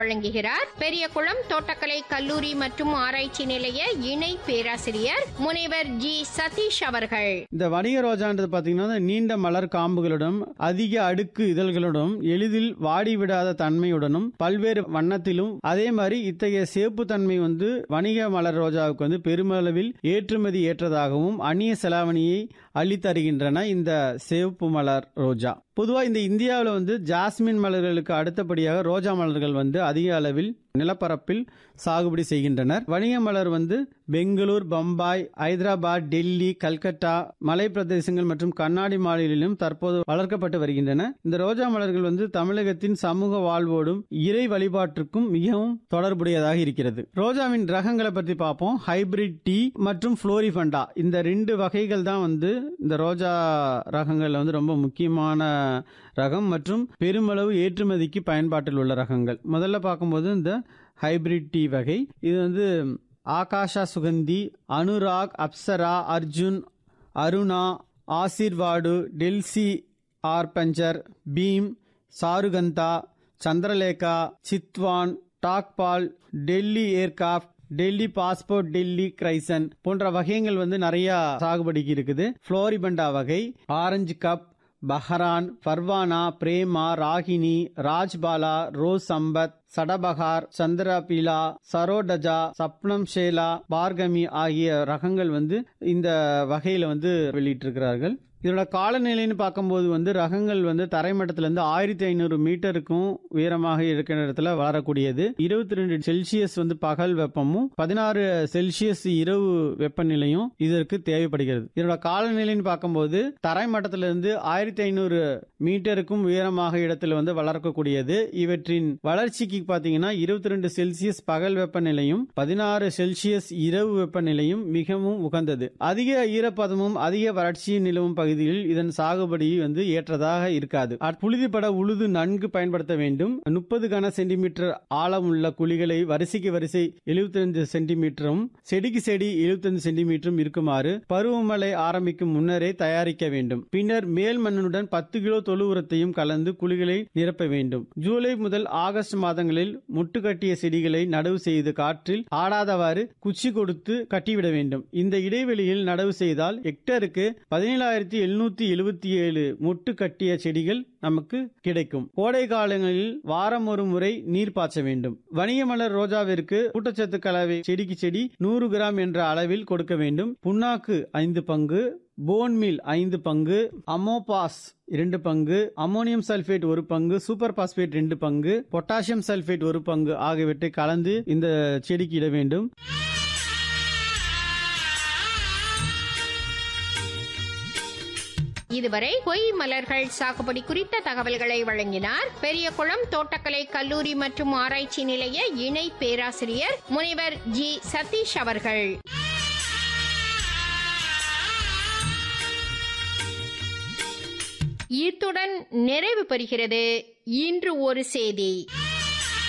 வழங்குகிறார் பெரியகுளம் தோட்டக்கலை கல்லூரி மற்றும் ஆராய்ச்சி நிலைய இணை பேராசிரியர் முனைவர் ஜி சதீஷ் அவர்கள் இந்த வணிக ரோஜான்றது பார்த்தீங்கன்னா நீண்ட மலர் காம்புகளுடன் அதிக அடுக்கு இதழ்களுடன் எளிதில் வாடிவிடாத தன்மையுடனும் பல்வேறு வண்ணத்திலும் அதே மாதிரி இத்தகைய சேப்பு தன்மை வந்து வணிக மலர் ரோஜாவுக்கு வந்து பெருமளவில் ஏற்றுமதி ஏற்றதாகவும் அந்நிய செலாவணியை அள்ளித்தருகின்றன இந்த சேப்பு மலர் ரோஜா பொதுவாக இந்த இந்தியாவில் வந்து ஜாஸ்மின் மலர்களுக்கு அடுத்தபடியாக ரோஜா மலர்கள் வந்து அதிக அளவில் நிலப்பரப்பில் சாகுபடி செய்கின்றனர் வணிக மலர் வந்து பெங்களூர் பம்பாய் ஐதராபாத் டெல்லி கல்கத்தா மலை பிரதேசங்கள் மற்றும் கண்ணாடி மாநிலிலும் தற்போது வளர்க்கப்பட்டு வருகின்றன இந்த ரோஜா மலர்கள் வந்து தமிழகத்தின் சமூக வாழ்வோடும் இறை வழிபாட்டிற்கும் மிகவும் தொடர்புடையதாக இருக்கிறது ரோஜாவின் ரகங்களை பற்றி பார்ப்போம் ஹைபிரிட் டீ மற்றும் புளோரிஃபண்டா இந்த ரெண்டு வகைகள் தான் வந்து இந்த ரோஜா ரகங்கள்ல வந்து ரொம்ப முக்கியமான ரகம் மற்றும் பெருமளவு ஏற்றுமதிக்கு பயன்பாட்டில் உள்ள ரகங்கள் முதல்ல பார்க்கும்போது இந்த ஹைபிரிட் டீ வகை இது வந்து ஆகாஷா சுகந்தி அனுராக் அப்சரா அர்ஜுன் அருணா ஆசீர்வாடு டெல்சி ஆர்பஞ்சர் பீம் சாருகந்தா சந்திரலேகா சித்வான் டாக்பால் டெல்லி ஏர்காஃப்ட் டெல்லி பாஸ்போர்ட் டெல்லி கிரைசன் போன்ற வகைகள் வந்து நிறைய சாகுபடிக்கு இருக்குது புளோரிபண்டா வகை ஆரஞ்சு கப் பஹரான் ஃபர்வானா பிரேமா ராகினி ராஜ்பாலா ரோஸ் சம்பத் சடபகார் சந்திரபீலா சரோடஜா சப்னம் ஷேலா பார்கமி ஆகிய ரகங்கள் வந்து இந்த வகையில வந்து வெளியிட்டிருக்கிறார்கள் இதோட காலநிலைன்னு பார்க்கும்போது வந்து ரகங்கள் வந்து தரைமட்டத்திலிருந்து ஆயிரத்தி ஐநூறு மீட்டருக்கும் உயரமாக இருக்கிற இடத்துல வளரக்கூடியது இருபத்தி ரெண்டு செல்சியஸ் வந்து பகல் வெப்பமும் பதினாறு செல்சியஸ் இரவு வெப்பநிலையும் இதற்கு தேவைப்படுகிறது இதோட காலநிலைன்னு பார்க்கும்போது தரைமட்டத்திலிருந்து ஆயிரத்தி ஐநூறு மீட்டருக்கும் உயரமாக இடத்துல வந்து வளர்க்கக்கூடியது இவற்றின் வளர்ச்சிக்கு பார்த்தீங்கன்னா இருபத்தி ரெண்டு செல்சியஸ் பகல் வெப்பநிலையும் பதினாறு செல்சியஸ் இரவு வெப்பநிலையும் மிகவும் உகந்தது அதிக ஈரப்பதமும் அதிக வறட்சியும் நிலவும் பகுதியில் இதன் சாகுபடி வந்து ஏற்றதாக இருக்காது அட் புழுதிப்பட உழுது நன்கு பயன்படுத்த வேண்டும் முப்பது கன சென்டிமீட்டர் ஆழம் உள்ள குழிகளை வரிசைக்கு வரிசை 75 சென்டிமீட்டரும் செடிக்கு செடி 75 சென்டிமீட்டரும் இருக்குமாறு பருவமழை ஆரம்பிக்கும் முன்னரே தயாரிக்க வேண்டும் பின்னர் மேல் மண்ணுடன் பத்து கிலோ தொழு உரத்தையும் கலந்து குழிகளை நிரப்ப வேண்டும் ஜூலை முதல் ஆகஸ்ட் மாதங்களில் முட்டு கட்டிய செடிகளை நடவு செய்து காற்றில் ஆடாதவாறு குச்சி கொடுத்து கட்டிவிட வேண்டும் இந்த இடைவெளியில் நடவு செய்தால் ஹெக்டருக்கு பதினேழாயிரத்தி எழுநூத்தி எழுபத்தி ஏழு முட்டு கட்டிய செடிகள் நமக்கு கிடைக்கும் கோடை காலங்களில் வாரம் ஒரு முறை நீர் பாய்ச்ச வேண்டும் வணிக மலர் ரோஜாவிற்கு ஊட்டச்சத்து கலவை செடிக்கு செடி நூறு கிராம் என்ற அளவில் கொடுக்க வேண்டும் புண்ணாக்கு ஐந்து பங்கு போன்மில் ஐந்து பங்கு அமோபாஸ் இரண்டு பங்கு அமோனியம் சல்பேட் ஒரு பங்கு சூப்பர் பாஸ்பேட் ரெண்டு பங்கு பொட்டாசியம் சல்பேட் ஒரு பங்கு ஆகியவற்றை கலந்து இந்த செடிக்கு இட வேண்டும் இதுவரை பொய் மலர்கள் சாகுபடி குறித்த தகவல்களை வழங்கினார் பெரியகுளம் தோட்டக்கலை கல்லூரி மற்றும் ஆராய்ச்சி நிலைய இணை பேராசிரியர் முனைவர் ஜி சதீஷ் அவர்கள் இத்துடன் நிறைவு பெறுகிறது இன்று ஒரு செய்தி